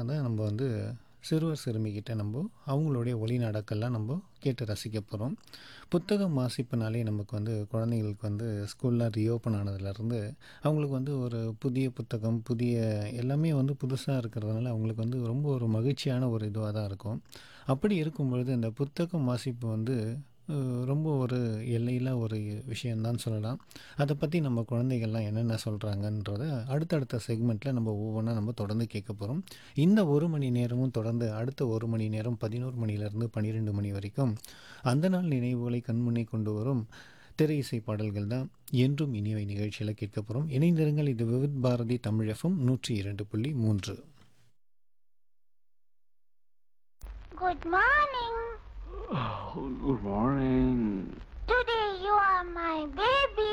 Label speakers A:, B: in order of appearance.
A: தான் நம்ம வந்து சிறுவர் சிறுமிகிட்ட நம்ம அவங்களுடைய ஒளி நாடக்கெல்லாம் நம்ம கேட்டு ரசிக்க போகிறோம் புத்தகம் வாசிப்புனாலே நமக்கு வந்து குழந்தைங்களுக்கு வந்து ஸ்கூல்லாம் ரீஓப்பன் ஆனதுலேருந்து அவங்களுக்கு வந்து ஒரு புதிய புத்தகம் புதிய எல்லாமே வந்து புதுசாக இருக்கிறதுனால அவங்களுக்கு வந்து ரொம்ப ஒரு மகிழ்ச்சியான ஒரு இதுவாக தான் இருக்கும் அப்படி இருக்கும் பொழுது இந்த புத்தகம் வாசிப்பு வந்து அஹ், ரொம்ப ஒரு எல்லையில்லா ஒரு விஷயம்தான் சொல்லலாம் அதை பற்றி நம்ம குழந்தைகள்லாம் என்னென்ன சொல்கிறாங்கன்றத அடுத்தடுத்த செக்மெண்ட்டில் நம்ம ஒவ்வொன்றா நம்ம தொடர்ந்து கேட்க போகிறோம் இந்த ஒரு மணி நேரமும் தொடர்ந்து அடுத்த ஒரு மணி நேரம் பதினோரு மணிலேருந்து பன்னிரெண்டு மணி வரைக்கும் அந்த நாள் நினைவுகளை கண்முன்னே கொண்டு வரும் திரை இசை பாடல்கள் தான் என்றும் இனியவை நிகழ்ச்சியில் கேட்க போகிறோம் இணைந்திருங்கள் இது விவித் பாரதி தமிழகம் நூற்றி இரண்டு புள்ளி மூன்று
B: Good morning.
C: Good morning.
B: Today you are my baby.